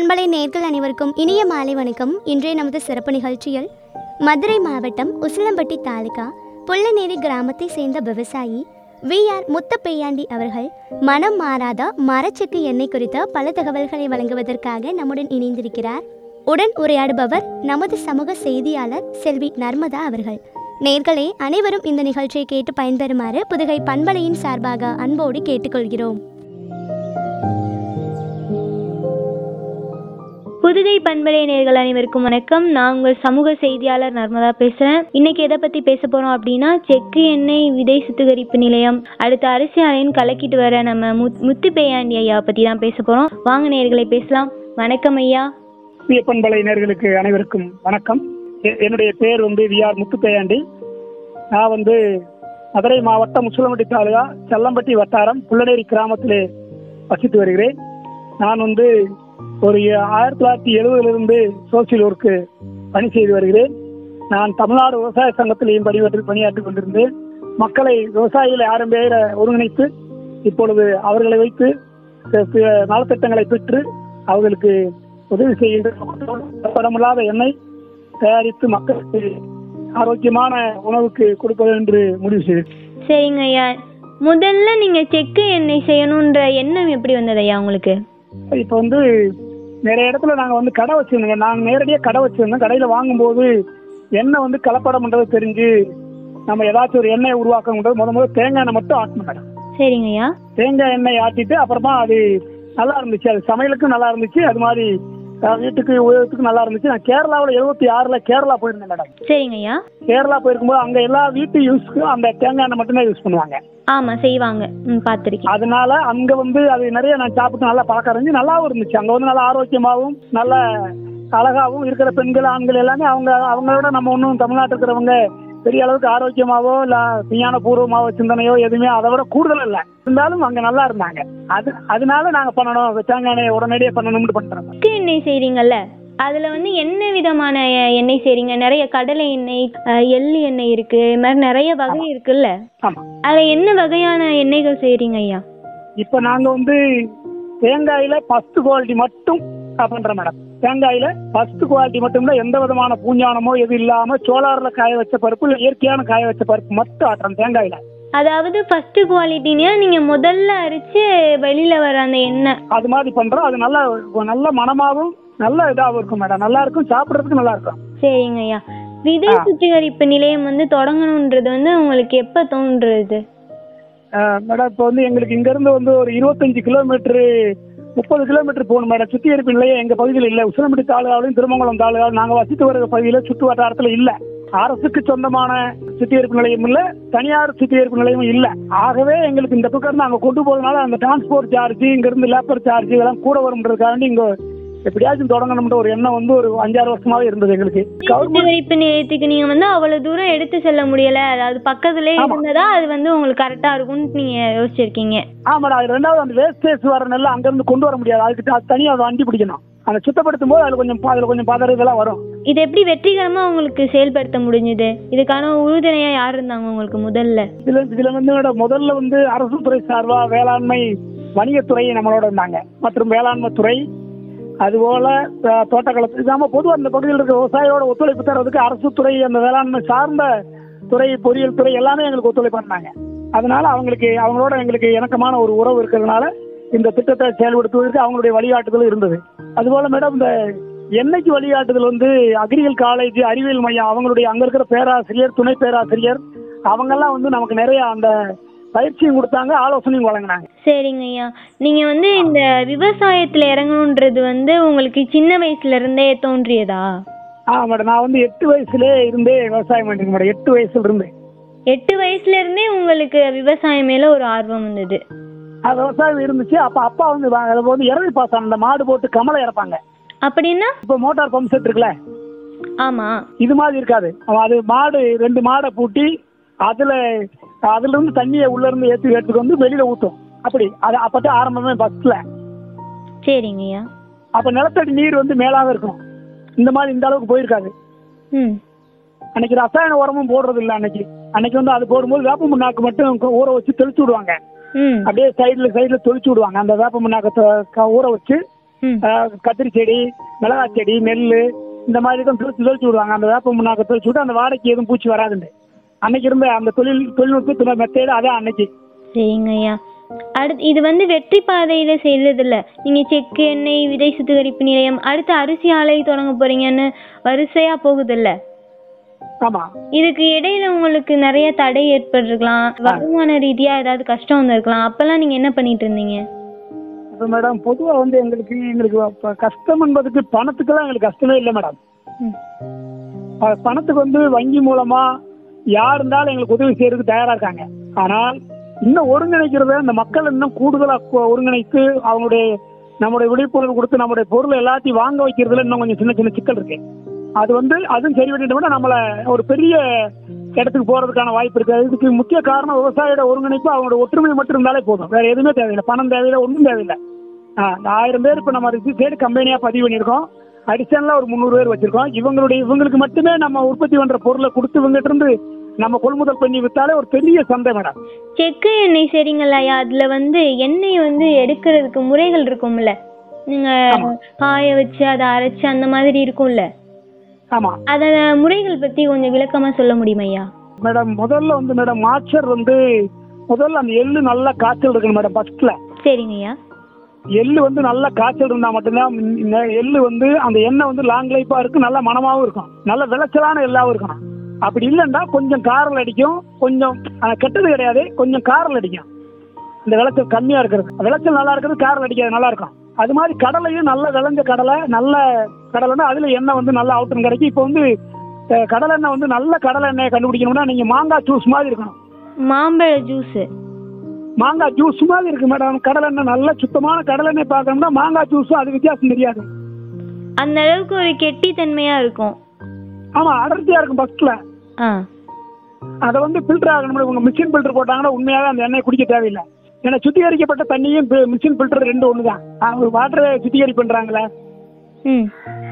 பண்பலை நேர்கள் அனைவருக்கும் இனிய மாலை வணக்கம் இன்றைய நமது சிறப்பு நிகழ்ச்சியில் மதுரை மாவட்டம் உசிலம்பட்டி தாலுகா புள்ளநேரி கிராமத்தை சேர்ந்த விவசாயி வி ஆர் முத்தப்பையாண்டி அவர்கள் மனம் மாறாத மரச்செக்கு எண்ணெய் குறித்த பல தகவல்களை வழங்குவதற்காக நம்முடன் இணைந்திருக்கிறார் உடன் உரையாடுபவர் நமது சமூக செய்தியாளர் செல்வி நர்மதா அவர்கள் நேர்களே அனைவரும் இந்த நிகழ்ச்சியை கேட்டு பயன்பெறுமாறு புதுகை பண்பலையின் சார்பாக அன்போடு கேட்டுக்கொள்கிறோம் புதுகை பண்பலை நேர்கள் அனைவருக்கும் வணக்கம் நான் உங்கள் சமூக செய்தியாளர் நர்மதா பேசுகிறேன் இன்னைக்கு எதை பற்றி பேச போகிறோம் அப்படின்னா செக்கு எண்ணெய் விதை சுத்திகரிப்பு நிலையம் அடுத்த அரிசி ஆலைன்னு கலக்கிட்டு வர நம்ம முத் முத்து பேயாண்டி ஐயா பற்றி தான் பேச போகிறோம் வாங்க நேர்களை பேசலாம் வணக்கம் ஐயா பண்பலை நேர்களுக்கு அனைவருக்கும் வணக்கம் எ- என்னுடைய பேர் வந்து வி ஆர் முத்துப்பேயாண்டி நான் வந்து மதுரை மாவட்டம் முசுலம்பட்டி தாலுகா செல்லம்பட்டி வட்டாரம் புள்ளநேரி கிராமத்திலே வசித்து வருகிறேன் நான் வந்து ஒரு எ- ஆயிரத்தி தொள்ளாயிரத்தி எழுபதிலிருந்து சோசியல் ஒர்க்கு பணி செய்து வருகிறேன் நான் தமிழ்நாடு விவசாய சங்கத்திலேயும் பணியாற்றி பணியாற்றி கொண்டிருந்தேன் மக்களை விவசாயிகளை ஆயிரம் பேரை ஒருங்கிணைத்து இப்பொழுது அவர்களை வைத்து சில- சில நலத்திட்டங்களை பெற்று அவர்களுக்கு உதவி செய்கின்ற படமில்லாத எண்ணெய் தயாரித்து மக்களுக்கு ஆரோக்கியமான உணவுக்கு கொடுப்பது என்று முடிவு செய்தேன் சரிங்க ஐயா முதல்ல நீங்கள் செக்கு எண்ணெய் செய்யணுன்ற எண்ணம் எப்படி வந்தது ஐயா உங்களுக்கு இப்போ வந்து நிறைய இடத்துல நாங்கள் வந்து கடை வச்சிருந்தோங்க நாங்கள் நேரடியாக கடை வச்சிருந்தோம் கடையில் வாங்கும்போது எண்ணெய் வந்து கலப்படம்ன்றது தெரிஞ்சு நம்ம ஏதாச்சும் ஒரு எண்ணெயை உருவாக்கணுன்றது முத முதல்ல தேங்காய் எண்ணெய் மட்டும் ஆட்டணும் மேடம் சரிங்க ஐயா தேங்காய் எண்ணெய் ஆட்டிட்டு அப்புறமா அது நல்லா இருந்துச்சு அது சமையலுக்கும் நல்லா இருந்துச்சு அது மாதிரி அஹ், வீட்டுக்கு உபயோகத்துக்கும் நல்லா இருந்துச்சு நான் கேரளாவில் எழுபத்தி ஆறில் கேரளா போயிருந்தேன் மேடம் சரிங்க ஐயா கேரளா போயிருக்கும்போது அங்கே எல்லா வீட்டு யூஸ்க்கும் அந்த தேங்காய் எண்ணெய் மட்டும்தான் யூஸ் பண்ணுவாங்க ஆமாம் செய்வாங்க ம் பார்த்துருக்கேன் அதனால அங்க வந்து அது நிறைய நான் சாப்பிட்டு நல்லா பழக்கம் இருந்துச்சு நல்லாவும் இருந்துச்சு அங்க வந்து நல்லா ஆரோக்கியமாகவும் நல்ல அழகாவும் இருக்கிற பெண்கள் ஆண்கள் எல்லாமே அவங்க அவங்களோட நம்ம ஒன்றும் தமிழ்நாட்டில் இருக்கிறவங்க பெரிய அளவுக்கு ஆரோக்கியமாவோ இல்ல விஞ்ஞான பூர்வமாவோ சிந்தனையோ எதுவுமே அதை விட கூடுதல் இல்லை இருந்தாலும் அங்க நல்லா இருந்தாங்க அது அதனால நாங்க பண்ணணும் தேங்காய் எண்ணெய் உடனடியாக பண்ணணும்னு பண்றோம் செக்கு எண்ணெய் செய்கிறீங்கல்ல அதில் வந்து என்ன விதமான எ- எண்ணெய் செய்கிறீங்க நிறைய கடலை எண்ணெய் அஹ், எள்ளு எண்ணெய் இருக்குது இது மாதிரி நிறைய வகை இருக்குல்ல ஆமா அதில் என்ன வகையான எண்ணெய்கள் செய்கிறீங்க ஐயா இப்போ நாங்க வந்து தேங்காயில ஃபர்ஸ்ட் குவாலிட்டி மட்டும் அஹ், பண்றோம் மேடம் தேங்காயில ஃபர்ஸ்ட் குவாலிட்டி மட்டும் தான் எந்த விதமான பூஞ்சானமோ எது இல்லாம சோலார்ல காய வச்ச பருப்பு இல்ல இயற்கையான காய வச்ச பருப்பு மட்டும் ஆட்டுறோம் தேங்காயில அதாவது ஃபஸ்ட்டு குவாலிட்டினா நீங்கள் முதல்ல அரிச்சு வெளியில் வர அந்த எண்ணெய் அது மாதிரி பண்றோம் அது நல்ல நல்ல மனமாவும் நல்ல இதாகவும் இருக்கும் மேடம் நல்லா இருக்கும் சாப்பிட்றதுக்கு நல்லா இருக்கும் சரிங்க ஐயா விதை ஆ. சுத்திகரிப்பு நிலையம் வந்து தொடங்கணுன்றது வந்து உங்களுக்கு எப்போ தோன்றுறது அஹ், மேடம் இப்போ வந்து எங்களுக்கு இங்க இருந்து வந்து ஒரு இருபத்தஞ்சு கிலோமீட்டர் முப்பது கிலோமீட்டர் போகணும் மேடம் சுத்திகரிப்பு நிலையம் எங்க பகுதியில் இல்லை உசிலம்பட்டி தாலுகாவிலும் திருமங்கலம் தாலுகாவிலும் நாங்க வசித்து வருகிற பகுதியில் சுற்று வட்டாரத்துல இல்ல அரசுக்கு சொந்தமான சுத்திகரிப்பு நிலையம் இல்ல தனியார் சுத்திகரிப்பு நிலையமும் இல்ல ஆகவே எங்களுக்கு இந்த பக்கம் இருந்து அங்க கொண்டு போறதுனால அந்த டிரான்ஸ்போர்ட் சார்ஜ் இங்க இருந்து லேபர் சார்ஜ் இதெல்லாம் கூட வரும்ன்றதுக்காண்டி இங்க எப்படியாச்சும் தொடங்கணும்ன்ற ஒரு எண்ணம் வந்து ஒரு அஞ்சாறு வருஷமாவே இருந்தது எங்களுக்கு கவர்மெண்ட் சுத்திகரிப்பு நிலையத்துக்கு நீங்கள் வந்து அவ்வளோ தூரம் எடுத்து செல்ல முடியல அதாவது பக்கத்துலேயே ஆமா. இருந்ததா அது வந்து உங்களுக்கு கரெக்டாக இருக்கும்னு நீங்கள் யோசிச்சிருக்கீங்க ஆமாடா அது ரெண்டாவது அந்த வேஸ்டேஜ் வர நெல்லை அங்கேருந்து கொண்டு வர முடியாது அதுக்கு த- தனியா அதை வண்டி பிடிக்கணும் அந்த சுத்தப்படுத்தும் போது அதில் கொஞ்சம் பா- அதுல கொஞ்சம் பதறு இதெல்லாம் வரும் இது எப்படி வெற்றிகரமாக உங்களுக்கு செயல்படுத்த முடிஞ்சுது இதுக்கான உறுதுணையாக யார் இருந்தாங்க உங்களுக்கு முதல்ல இதுல இதுல வந்து மேடம் முதல்ல வந்து அரசு துறை சார்பா வேளாண்மை வணிகத்துறை நம்மளோட இருந்தாங்க மற்றும் வேளாண்மை துறை அதுபோல அஹ், தோட்டக்கலை இல்லாம பொதுவாக அந்த பகுதியில் இருக்க விவசாயியோட ஒத்துழைப்பு தர்றதுக்கு அரசு துறை அந்த வேளாண்மை சார்ந்த துறை பொறியியல் துறை எல்லாமே எங்களுக்கு ஒத்துழைப்பு பண்ணாங்க அதனால அவங்களுக்கு அவங்களோட எங்களுக்கு இணக்கமான ஒரு உறவு இருக்கிறதுனால இந்த திட்டத்தை செயல்படுத்துவதற்கு அவங்களுடைய வழிகாட்டுதல் இருந்தது அதுபோல மேடம் இந்த எண்ணெய்க்கு வழிகாட்டுதல் வந்து அக்ரிகல் காலேஜ் அறிவியல் மையம் அவங்களுடைய அங்க இருக்கிற பேராசிரியர் துணை பேராசிரியர் அவங்கெல்லாம் வந்து நமக்கு நிறைய அந்த பயிற்சியும் கொடுத்தாங்க ஆலோசனையும் வழங்கினாங்க சரிங்க ஐயா நீங்கள் வந்து இந்த விவசாயத்தில் இறங்கணுன்றது வந்து உங்களுக்கு சின்ன வயசுல இருந்தே தோன்றியதா ஆ மேடம் நான் வந்து எட்டு வயசுலே இருந்தே விவசாயம் பண்ணிருக்கேன் மேடம் எட்டு வயசுல இருந்து எட்டு வயசுல இருந்தே உங்களுக்கு விவசாயம் மேல ஒரு ஆர்வம் வந்தது அது விவசாயம் இருந்துச்சு அப்ப அப்பா வந்து வா- அதுல வந்து இறவி பாசனம் அந்த மாடு போட்டு கமலை இறப்பாங்க அப்படின்னா இப்போ மோட்டார் பம்ப் செட் இருக்குல்ல ஆமா இது மாதிரி இருக்காது அவன் அது மாடு ரெண்டு மாடை பூட்டி அதுல அதுல இருந்து தண்ணியை உள்ள இருந்து ஏற்றி எடுத்துட்டு வந்து வெளியில ஊத்தும் அப்படி அது அப்பதான் ஆரம்பமே ஃபர்ஸ்ட்ல சரிங்க ஐயா அப்ப நிலத்தடி நீர் வந்து மேலாக இருக்கும் இந்த மாதிரி இந்த அளவுக்கு போயிருக்காது ம் அன்னைக்கு ரசாயன உரமும் போடுறது இல்லை அன்னைக்கு அன்னைக்கு வந்து அது போடும்போது வேப்ப முன்னாக்கு மட்டும் க- ஊற வச்சு தெளிச்சு விடுவாங்க ம் அப்படியே சைடுல சைடுல தெளிச்சு விடுவாங்க அந்த வேப்ப முன்னாக்கத்தை க- ஊற வச்சு ம் ஆஹ் கத்திரி செடி மிளகாய் செடி நெல் இந்த மாதிரி தான் தெளிச்சு தெளிச்சு விடுவாங்க அந்த வேப்ப முன்னாக்க தெளிச்சு விட்டு அந்த வாடைக்கு எதுவும் பூச்சி வராதுண்டு அன்னைக்கு இருந்த அந்த தொழில் தொழில்நுட்ப மெத்தேடு அதான் அன்னைக்கு சரிங்க ஐயா அடுத்து இது வந்து வெற்றி பாதையில செய்யறதில்ல நீங்க செக்கு எண்ணெய் விதை சுத்திகரிப்பு நிலையம் அடுத்து அரிசி ஆலை தொடங்க போறீங்கன்னு வரிசையா போகுதுல்ல ஆமா இதுக்கு இடையில உங்களுக்கு நிறைய தடை ஏற்பட்டிருக்கலாம் வருமான ரீதியா ஏதாவது கஷ்டம் வந்திருக்கலாம் அப்பெல்லாம் நீங்க என்ன பண்ணிட்டு இருந்தீங்க இப்போ மேடம் பொதுவாக வந்து எங்களுக்கு எங்களுக்கு அப்ப கஷ்டம் என்பதுக்கு பணத்துக்கெல்லாம் எங்களுக்கு கஷ்டமே இல்லை மேடம் ம். அஹ் பணத்துக்கு வந்து வங்கி மூலமா யார் இருந்தாலும் எங்களுக்கு உதவி செய்யறதுக்கு தயாரா இருக்காங்க ஆனால் இன்னும் ஒருங்கிணைக்கிறத இந்த மக்கள் இன்னும் கூடுதலா கு- ஒருங்கிணைத்து அவங்களுடைய நம்முடைய விழிப்புணர்வு கொடுத்து நம்முடைய பொருள் எல்லாத்தையும் வாங்க வைக்கிறதுல இன்னும் கொஞ்சம் சின்ன சின்ன சிக்கல் இருக்கு அது வந்து அதுவும் சரி பண்ணிட்டோம்னா நம்மள ஒரு பெரிய இடத்துக்கு போறதுக்கான வாய்ப்பு இருக்கு இதுக்கு முக்கிய காரணம் விவசாயியோட ஒருங்கிணைப்பு அவங்களோட ஒற்றுமை மட்டும் இருந்தாலே போதும் வேற எதுவுமே தேவையில்லை பணம் தேவையில்லை ஒன்றும் தேவையில்லை ஆ, இந்த ஆயிரம் பேர் இப்போ நம்ம ரிஜிஸ்டர்டு கம்பெனியாக பதிவு பண்ணியிருக்கோம் அடிஷனலாக ஒரு முந்நூறு பேர் வச்சிருக்கோம் இவங்களுடைய இவங்களுக்கு மட்டுமே நம்ம உற்பத்தி பண்ற பொருளை கொடுத்து இவங்ககிட்ட இருந்து நம்ம கொள்முதல் பண்ணி வித்தாலே ஒரு பெரிய சந்தை மேடம் செக்கு எண்ணெய் சரிங்களா ஐயா அதுல வந்து எண்ணெய் வந்து எடுக்கிறதுக்கு முறைகள் இருக்கும்ல நீங்க ஆமா. காய வச்சு அதை அரைச்சு அந்த மாதிரி இருக்கும்ல ஆமா அத முறைகள் பத்தி கொஞ்சம் விளக்கமா சொல்ல முடியுமா ஐயா மேடம் முதல்ல வந்து மேடம் மாச்சர் வந்து முதல்ல அந்த எள்ளு நல்லா காய்ச்சல் இருக்கணும் மேடம் ஃபர்ஸ்ட்ல சரிங்க ஐயா எள்ளு வந்து நல்ல காய்ச்சல் இருந்தா மட்டும்தான் ம், இந்த எள்ளு வந்து அந்த எண்ணெய் வந்து லாங் லைஃபா இருக்கும் நல்ல மனமாவும் இருக்கும் நல்ல விளைச்சலான எள்ளாவும் இருக்கணும் அப்படி இல்லைன்னா கொஞ்சம் காரல் அடிக்கும் கொஞ்சம் ஆனா, கெட்டது கிடையாது கொஞ்சம் காரல் அடிக்கும் இந்த விளைச்சல் கம்மியா இருக்கிறது விளைச்சல் நல்லா இருக்கிறது காரல் அடிக்காது நல்லா இருக்கும் அது மாதிரி கடலையும் நல்ல விளைஞ்ச கடலை நல்ல கடலைன்னா அதுல எண்ணெய் வந்து நல்ல அவுட்டன் கிடைக்கும் இப்போ வந்து அஹ், கடலை எண்ணெய் வந்து நல்ல கடலை எண்ணெயை கண்டுபிடிக்கணும்னா நீங்க மாங்காய் ஜூஸ் மாதிரி இருக்கணும் மாம்பழ ஜூஸ் மாங்காய் ஜூஸ் மாதிரி இருக்கு மேடம் கடலை எண்ணெய் நல்ல சுத்தமான கடலை எண்ணெய் பார்க்கணும்னா மாங்காய் ஜூஸும் அது வித்தியாசம் தெரியாது அந்த அளவுக்கு ஒரு கெட்டித்தன்மையா இருக்கும் ஆமா அடர்த்தியா இருக்கும் ஃபர்ஸ்ட்ல ஆ அதை வந்து ஃபில்டர் ஆகணும் உங்க மிஷின் ஃபில்டர் போட்டாங்கன்னா உண்மையாவே அந்த எண்ணெய் குடிக்க தேவையில்லை ஏன்னா சுத்திகரிக்கப்பட்ட தண்ணியும் மிஷின் ஃபில்டர் ரெண்டு ஒன்று தான் அவங்க வாட்டரை சுத்திகரி பண்றாங்களே ம்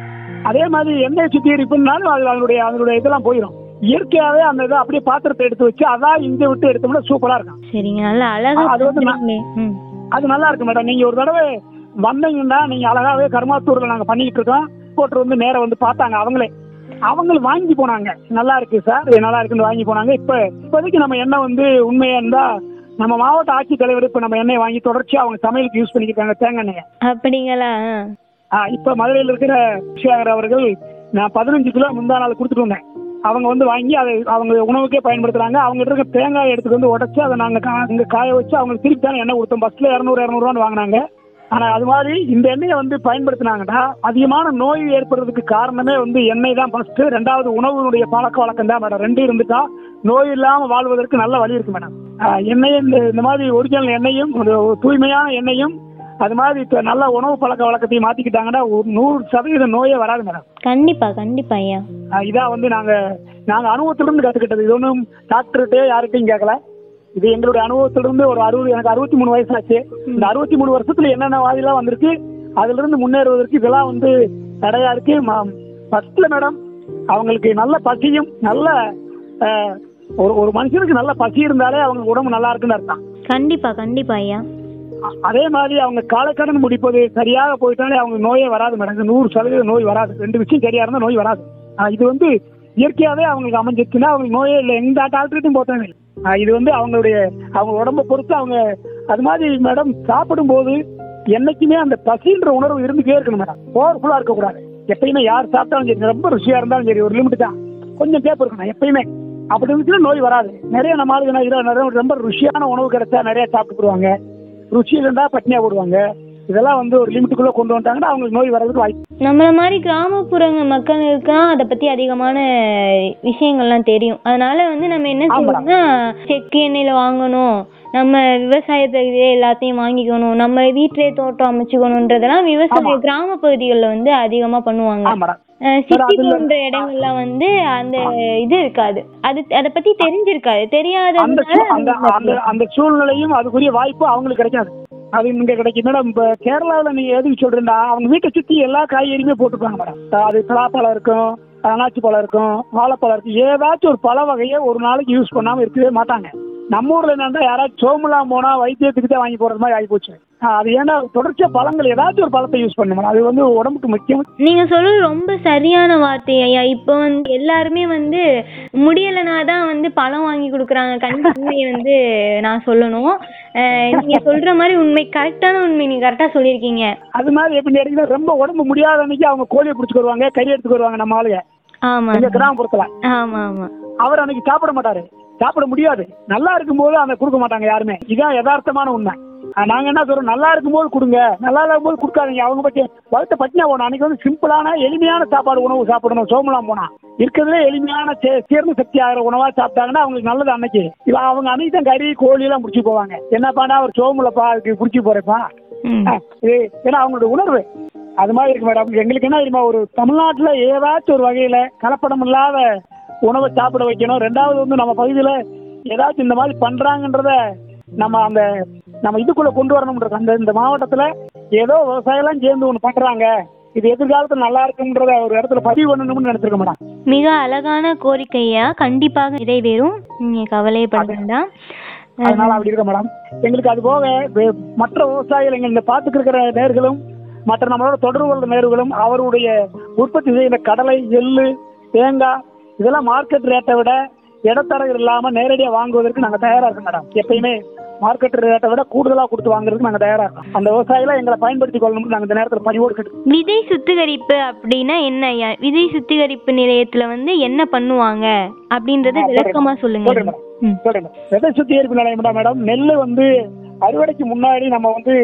அதே மாதிரி எண்ணெய் சுத்திகரிப்புனாலும் அது அதனுடைய அதனுடைய இதெல்லாம் போயிடும் இயற்கையாவே அந்த இதை அப்படியே பாத்திரத்தை எடுத்து வச்சு அதான் இங்க விட்டு எடுத்தோம்னா சூப்பரா இருக்கும் சரிங்க நல்லா அழகா அது வந்து நான்- சொல்றீங்களே. ம் அது நல்லா இருக்கு மேடம் நீங்க ஒரு தடவை வந்தீங்கன்னா நீங்க அழகாவே கருமாத்தூர்ல நாங்க பண்ணிக்கிட்டு இருக்கோம் போட்டு வந்து நேரா வந்து பார்த்தாங்க அவங்களே அவங்களும் வாங்கி போனாங்க நல்லா இருக்கு சார் இது நல்லா இருக்குன்னு வாங்கி போனாங்க இப்ப இப்போதைக்கு நம்ம எண்ணெய் வந்து உண்மையா இருந்தா நம்ம மாவட்ட ஆட்சித்தலைவர் இப்ப நம்ம எண்ணெய் வாங்கி தொடர்ச்சி அவங்க சமையலுக்கு யூஸ் பண்ணிக்கிட்டாங்க தேங்காய் எண்ணெயை அப்படிங்களா ஆ. ஆ, இப்ப மதுரையில் இருக்கிற விஷயாகர் அவர்கள் நான் பதினஞ்சு கிலோ முந்தா நாள் கொடுத்துட்டு வந்தேன் அவங்க வந்து வாங்கி அதை அவங்க உணவுக்கே பயன்படுத்துறாங்க அவங்க இருக்க தேங்காய் எடுத்துட்டு வந்து உடச்சி அதை நாங்கள் கா இங்கே காய வச்சு அவங்களுக்கு திருப்பி தானே எண்ணெய் கொடுத்தோம் பஸ்ஸில் இரநூறு இரநூறுவான்னு வாங்கினாங்க ஆனால் அது மாதிரி இந்த எண்ணெயை வந்து பயன்படுத்தினாங்கன்னா அதிகமான நோய் ஏற்படுறதுக்கு காரணமே வந்து எண்ணெய் தான் ஃபர்ஸ்ட்டு ரெண்டாவது உணவுனுடைய பழக்க வழக்கம் தான் மேடம் ரெண்டு இருந்துட்டா நோய் இல்லாமல் வாழ்வதற்கு நல்ல வழி இருக்கு மேடம் ஆ, எண்ணெய் இந்த இந்த மாதிரி ஒரிஜினல் எண்ணெயும் ஒரு தூய்மையான எண்ணெயும் அது மாதிரி இப்ப நல்ல உணவு பழக்க வழக்கத்தையும் மாத்திக்கிட்டாங்கன்னா ஒரு நூறு சதவீதம் நோயே வராது மேடம் கண்டிப்பா கண்டிப்பா ஐயா ஆஹ் இதான் வந்து நாங்க நாங்க அனுபவத்திலிருந்து கத்துக்கிட்டது இது ஒன்றும் டாக்டர்கிட்ட யார்கிட்டையும் கேட்கல இது எங்களுடைய அனுபவத்திலிருந்து ஒரு அறுபது எனக்கு அறுபத்தி மூணு வயசாச்சு இந்த அறுபத்தி மூணு வருஷத்துல என்னென்ன வாதிலாம் வந்திருக்கு அதுல இருந்து முன்னேறுவதற்கு இதெல்லாம் வந்து தடையா இருக்கு ஃபர்ஸ்ட்ல மேடம் அவங்களுக்கு நல்ல பசியும் நல்ல ஆஹ், ஒரு ஒரு மனுஷனுக்கு நல்ல பசி இருந்தாலே அவங்க உடம்பு நல்லா இருக்குன்னு அர்த்தம் கண்டிப்பா கண்டிப்பா ஐயா அ- அதே மாதிரி அவங்க காலக்கடன் முடிப்பது சரியாக போயிட்டாலே அவங்க நோயே வராது மேடம் இது நூறு சதவீதம் நோய் வராது ரெண்டு விஷயம் சரியா இருந்தா நோய் வராது ஆ, இது வந்து இயற்கையாவே அவங்களுக்கு அமைஞ்சிருச்சுன்னா அவங்களுக்கு நோயே இல்லை எந்த டாக்டர்கிட்டையும் போத்தாங்க இல்லை ஆ, இது வந்து அவங்களுடைய அவங்க உடம்ப பொறுத்து அவங்க அது மாதிரி மேடம் சாப்பிடும்போது என்னைக்குமே அந்த பசின்ற உணர்வு இருந்துட்டே இருக்கணும் மேடம் பவர்ஃபுல்லா இருக்கக்கூடாது எப்பயுமே யார் சாப்பிட்டாலும் சரி ரொம்ப ருசியா இருந்தாலும் சரி ஒரு லிமிட் தான் கொஞ்சம் கேப் இருக்கணும் எப்பயுமே அப்படி இருந்துச்சுன்னா நோய் வராது நிறைய நம்ம ஆளுங்க என்ன இதெல்லாம் நிறைய ரொம்ப ருசியான உணவு கிடைச்சா நிறைய சாப்பிட்டுக்குருவாங்க ருசி இருந்தா பட்னியா போடுவாங்க இதெல்லாம் வந்து ஒரு லிமிட்டுக்குள்ள கொண்டு வந்துட்டாங்கன்னா அவங்களுக்கு நோய் வர்றதுக்கு வாய்ப்பு நம்மள மாதிரி கிராமப்புறங்க மக்களுக்கு தான் அதை பத்தி அதிகமான விஷயங்கள்லாம் தெரியும் அதனால வந்து நம்ம என்ன ஆமா. செய்யணும்னா செக்கு எண்ணெயில வாங்கணும் நம்ம விவசாயத்தை எல்லாத்தையும் வாங்கிக்கணும் நம்ம வீட்டிலே தோட்டம் அமைச்சுக்கணுன்றதெல்லாம் விவசாய ஆமா. கிராம பகுதிகளில் வந்து அதிகமா பண்ணுவாங்க ஆ மேடம் சிட்டி அதுல- போன்ற இடங்கள்ல வந்து அந்த இது இருக்காது அது அதை பத்தி தெரிஞ்சிருக்காது அந்த தெரியாததுனால சூ- அந்த அவங்க அந்த அந்த சூழ்நிலையும் அதுக்குரிய வாய்ப்பு அவங்களுக்கு கிடைக்காது அது இங்க கிடைக்கும் மேடம் இப்ப கேரளாவில் நீங்க எதுக்கு சொல்றீங்களா அவங்க வீட்டை சுத்தி எல்லா காய்கறியுமே போட்டுருப்பாங்க மேடம் அது பலாப்பழம் இருக்கும் அனாச்சி பழம் இருக்கும் வாழைப்பழம் இருக்கும் ஏதாச்சும் ஒரு பழ வகையை ஒரு நாளைக்கு யூஸ் பண்ணாம இருக்கவே மாட்டாங்க நம்ம ஊர்ல என்னன்னா யாராச்சும் சோமுலாம் போனா வைத்தியத்துக்கு தான் வாங்கி போறது மாதிரி ஆகி போச்சு ஆஹ் அது ஏன்னா தொடர்ச்சியா பழங்கள் ஏதாச்சும் ஒரு பழத்தை யூஸ் பண்ணணும் அது வந்து உடம்புக்கு முக்கியம் நீங்க சொல்றது ரொம்ப சரியான வார்த்தை ஐயா இப்போ வந்து எல்லாருமே வந்து முடியலைனா தான் வந்து பழம் வாங்கி கொடுக்குறாங்க கண்டிப்பா உண்மையை வந்து நான் சொல்லணும் அஹ் நீங்க சொல்ற மாதிரி உண்மை கரெக்டான உண்மை நீங்க கரெக்டா சொல்லியிருக்கீங்க அது மாதிரி எப்படி கேட்டீங்கன்னா ரொம்ப உடம்பு முடியாத அன்னைக்கு அவங்க கோழியை பிடிச்சிட்டு வருவாங்க கறி எடுத்துக்கு வருவாங்க நம்ம ஆளுங்க ஆமா எங்க கிராமப்புறத்துல ஆமா ஆமா அவர் அன்னைக்கு சாப்பிட மாட்டாரு சாப்பிட முடியாது நல்லா இருக்கும்போது அந்த கொடுக்க மாட்டாங்க யாருமே இதான் யதார்த்தமான உண்மை ஆஹ் நாங்க என்ன சொல்றோம் நல்லா இருக்கும்போது கொடுங்க நல்லா இருக்கும்போது கொடுக்காதீங்க அவங்க பற்றி வளர்த்த பட்டினா போனோம் அன்னைக்கு வந்து சிம்பிளான எளிமையான சாப்பாடு உணவு சாப்பிடணும் சோமலாம் போனா இருக்கிறதுல எளிமையான சே- சேர்ந்த சக்தி ஆகிற உணவா சாப்பிட்டாங்கன்னா அவங்களுக்கு நல்லது அன்னைக்கு இவ அவங்க அன்னைக்கு தான் கறி கோழி எல்லாம் முடிச்சு போவாங்க என்னப்பாடா அவர் சோமுலப்பா அதுக்கு பிடிச்சி போறேப்பா ம். ஆ, இது ஏன்னா அவங்களோட உணர்வு அது மாதிரி இருக்கு மேடம் எங்களுக்கு என்ன தெரியுமா ஒரு தமிழ்நாட்டில் ஏதாச்சும் ஒரு வகையில் கலப்படம் இல்லாத உணவை சாப்பிட வைக்கணும் ரெண்டாவது வந்து நம்ம பகுதியில் ஏதாச்சும் இந்த மாதிரி பண்ணுறாங்கன்றத நம்ம அந்த நம்ம இதுக்குள்ளே கொண்டு வரணும்ன்றது அந்த இந்த மாவட்டத்தில் ஏதோ விவசாயம்லாம் சேர்ந்து ஒன்று பண்ணுறாங்க இது எதிர்காலத்தில் நல்லா இருக்குன்றத ஒரு இடத்துல பதிவு பண்ணணும்னு நினச்சிருக்க மேடம் மிக அழகான கோரிக்கையா கண்டிப்பாக நிறைவேறும் நீங்க கவலைப்பட வேண்டாம் அதனால அப்படி இருக்க மேடம் எங்களுக்கு அது போக வே- மற்ற விவசாயிகள் எங்க இந்த பார்த்துட்டு இருக்கிற நேர்களும் மற்ற நம்மளோட தொடர்பு கொள்ற நேர்களும் அவருடைய உற்பத்தி செய்கிற கடலை எள்ளு தேங்காய் இதெல்லாம் மார்க்கெட் ரேட்டை விட இடத்தரகர் இல்லாம நேரடியா வாங்குவதற்கு நாங்க தயாரா இருக்கோம் மேடம் எப்பயுமே மார்க்கெட் ரேட்டை விட கூடுதலா கொடுத்து வாங்குறதுக்கு நாங்க தயாரா இருக்கோம் அந்த விவசாயிகளை எங்களை பயன்படுத்தி கொள்ளணும்னு நாங்க இந்த நேரத்தில் பணிவோடு கேட்டு விதை சுத்திகரிப்பு அப்படின்னா என்ன ஐயா விதை சுத்திகரிப்பு நிலையத்துல வந்து என்ன பண்ணுவாங்க அப்படின்றத ஆ, விளக்கமா சொல்லுங்க சொல்றேன் மேடம். ம். சொல்றேன் மேடம். விதை சுத்திகரிப்பு நிலையம் தான் மேடம் நெல் வந்து அறுவடைக்கு முன்னாடி நம்ம வந்து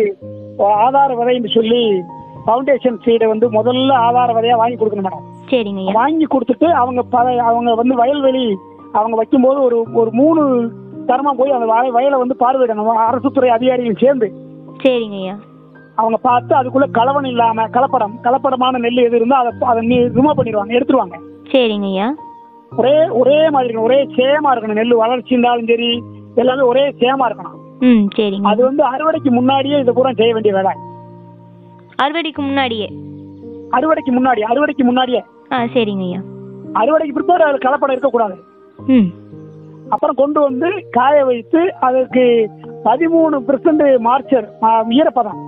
ஆதார விதைன்னு சொல்லி ஃபவுண்டேஷன் சீடை வந்து முதல்ல ஆதார விதையா வாங்கி கொடுக்கணும் மேடம் சரிங்க ஐயா வாங்கி கொடுத்துட்டு அவங்க பல அவங்க வந்து வயல்வெளி அவங்க வைக்கும்போது ஒரு ஒரு மூணு தரமா போய் அந்த வய வயலை வந்து பார்வையிடணும் அரசுத்துறை அதிகாரிகள் சேர்ந்து சரிங்க ஐயா அவங்க பார்த்து அதுக்குள்ள கலவன் இல்லாம கலப்படம் கலப்படமான நெல் எது இருந்தால் அதை அதை ரிமூவ் பண்ணிடுவாங்க எடுத்துருவாங்க சரிங்க ஐயா ஒரே ஒரே மாதிரி இருக்கணும் ஒரே சேமா இருக்கணும் நெல் வளர்ச்சி இருந்தாலும் சரி எல்லாமே ஒரே சேமா இருக்கணும் ம் சரிங்க அது வந்து அறுவடைக்கு முன்னாடியே இதை பூரா செய்ய வேண்டிய வேலை அறுவடைக்கு முன்னாடியே அறுவடைக்கு முன்னாடி அறுவடைக்கு முன்னாடியே ஆ சரிங்க ஐயா அறுவடைக்கு பிற்பாடு அது கலப்படம் இருக்கக்கூடாது ம் அப்புறம் கொண்டு வந்து காய வைத்து அதற்கு பதிமூணு பெர்சன்ட் மார்ச்சர் ஆ, ஈரப்பதம்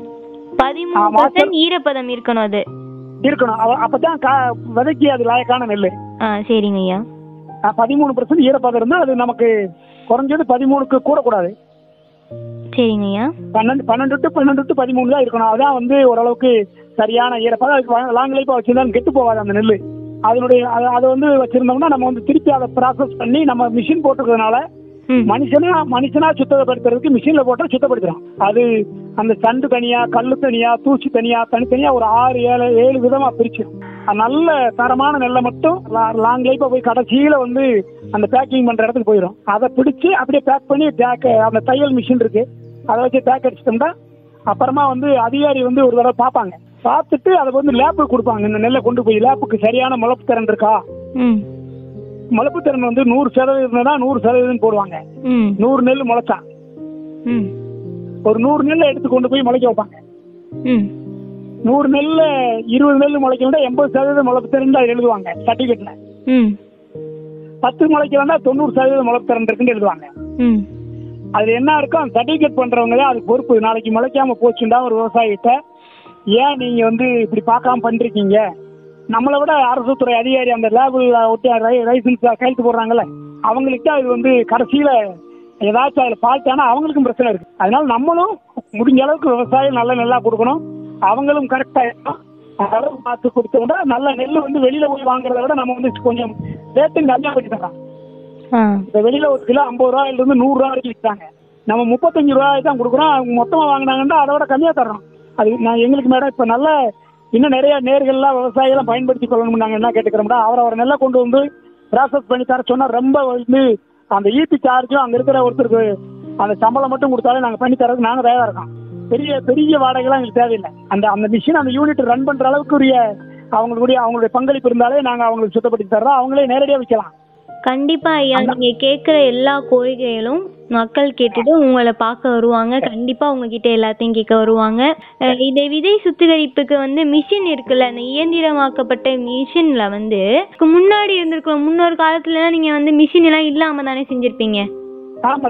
பதிமூணு ஆமா, பர்சன்ட் ஈரப்பதம் இருக்கணும் அது இருக்கணும் அவ- அப்பதான் கா விதைக்கு அது லாயக்கான நெல் ஆ சரிங்க ஐயா பதிமூணு பெர்சன்ட் ஈரப்பதம் இருந்தால் அது நமக்கு குறைஞ்சது பதிமூணுக்கு கூடக்கூடாது சரிங்க ஐயா பன்னெண்டு பன்னெண்டு டு பன்னெண்டு டு பதிமூணு தான் இருக்கணும் அதான் வந்து ஓரளவுக்கு சரியான ஈரப்பதம் அதுக்கு லாங் லைஃபாக வச்சிருந்தாலும் கெட்டு போகாது அந்த நெல் அதனுடைய அது அதை வந்து வச்சிருந்தோம்னா நம்ம வந்து திருப்பி அதை ப்ராசஸ் பண்ணி நம்ம மிஷின் போட்டிருக்கிறதுனால ம் மனுஷனா மனுஷனா சுத்தப்படுத்துறதுக்கு மிஷின்ல போட்டா சுத்தப்படுத்துறோம் அது அந்த சண்டு தனியா கல்லு தனியா தூசி தனியா தனித்தனியா ஒரு ஆறு ஏழு ஏழு விதமா பிரிச்சிடும் அது நல்ல தரமான நெல்லை மட்டும் லாங் லைஃபா போய் கடைசியில வந்து அந்த பேக்கிங் பண்ற இடத்துக்கு போயிடும் அதை பிடிச்சு அப்படியே பேக் பண்ணி பேக் அந்த தையல் மிஷின் இருக்கு அதை வச்சு பேக் அடிச்சிட்டோம்னா அப்புறமா வந்து அதிகாரி வந்து ஒரு தடவை பார்ப்பாங்க பார்த்துட்டு அதை வந்து லேப்புக்கு கொடுப்பாங்க இந்த நெல்லை கொண்டு போய் லேப்புக்கு சரியான முளப்பு திறன் இருக்கா ம் முளப்பு திறன் வந்து நூறு சதவீதம் இருந்தா நூறு சதவீதம் போடுவாங்க ம் நூறு நெல் முளைச்சா ம் ஒரு நூறு நெல்லை எடுத்து கொண்டு போய் முளைக்க வைப்பாங்க ம் நூறு நெல்ல இருபது நெல் முளைக்க வேண்டாம் எண்பது சதவீதம் முளைப்பு திறன் அதில் எழுதுவாங்க சர்டிஃபிகேட்ல ம் பத்து முளைக்க வேண்டாம் தொண்ணூறு சதவீதம் முளைப்பு திறன் இருக்குன்னு எழுதுவாங்க ம் அதுல என்ன இருக்கும் சர்டிஃபிகேட் பண்றவங்க தான் அதுக்கு பொறுப்பு நாளைக்கு முளைக்காம போச்சுண்டா ஒரு விவசாயிகிட்ட ஏன் நீங்க வந்து இப்படி பார்க்காம பண்றீங்க நம்மளை விட அரசு துறை அதிகாரி அந்த லேபிள் ஒட்டி லைசன்ஸ் கையெழுத்து போடுறாங்கல்ல அவங்களுக்கு தான் இது வந்து கடைசியில ஏதாச்சும் அதில் ஃபால்ட்டானா அவங்களுக்கும் பிரச்சனை இருக்கு அதனால நம்மளும் முடிஞ்ச அளவுக்கு விவசாயம் நல்ல நெல்லா கொடுக்கணும் அவங்களும் கரெக்டாக இருக்கணும் அளவு பார்த்து கொடுத்தோம்னா நல்ல நெல் வந்து வெளியில போய் வாங்குறத விட நம்ம வந்து கொஞ்சம் ரேட்டும் கம்மியாக பண்ணி தரோம் ஆ இந்த வெளியில ஒரு கிலோ ஐம்பது ரூபாயில இருந்து நூறு ரூபா வரைக்கும் விற்கிறாங்க நம்ம முப்பத்தஞ்சு ரூபாய் தான் கொடுக்குறோம் அவங்க மொத்தமா வாங்கினாங்கன்னா அதை விட கம்மியா தர்றோம் அது நான் எங்களுக்கு மேடம் இப்ப நல்ல இன்னும் நிறைய நேர்கள்லாம் விவசாயிகளாம் பயன்படுத்தி கொள்ளணும் நாங்க என்ன கேட்டுக்கிறோம்னா அவர் அவர் நெல்லை கொண்டு வந்து ப்ராசஸ் பண்ணி தர சொன்னா ரொம்ப வந்து அந்த ஈபி சார்ஜும் அங்க இருக்கிற ஒருத்தருக்கு அந்த சம்பளம் மட்டும் கொடுத்தாலே நாங்க பண்ணி தரதுக்கு நாங்க தயாரா இருக்கோம் பெரிய பெரிய வாடகைலாம் எங்களுக்கு தேவையில்லை அந்த அந்த மிஷின் அந்த யூனிட் ரன் பண்ற அளவுக்குரிய அவங்களுடைய அவங்களுடைய பங்களிப்பு இருந்தாலே நாங்க அவங்களுக்கு சுத்தப்படுத்தி தர்றோம் அவங்களே நேரடியா விற்கலாம் கண்டிப்பா ஐயா நீங்க கேக்குற எல்லா கோரிக்கைகளும் மக்கள் கேட்டுட்டு உங்களை பார்க்க வருவாங்க கண்டிப்பா உங்ககிட்ட எல்லாத்தையும் கேட்க வருவாங்க அஹ் இந்த விதை சுத்திகரிப்புக்கு வந்து மிஷின் இருக்குல்ல அந்த இயந்திரமாக்கப்பட்ட மிஷின்ல வந்து இதுக்கு முன்னாடி இருந்திருக்கும் முன்னொரு காலத்துல எல்லாம் நீங்க வந்து மிஷின் எல்லாம் இல்லாம தானே செஞ்சிருப்பீங்க ஆ மேடம்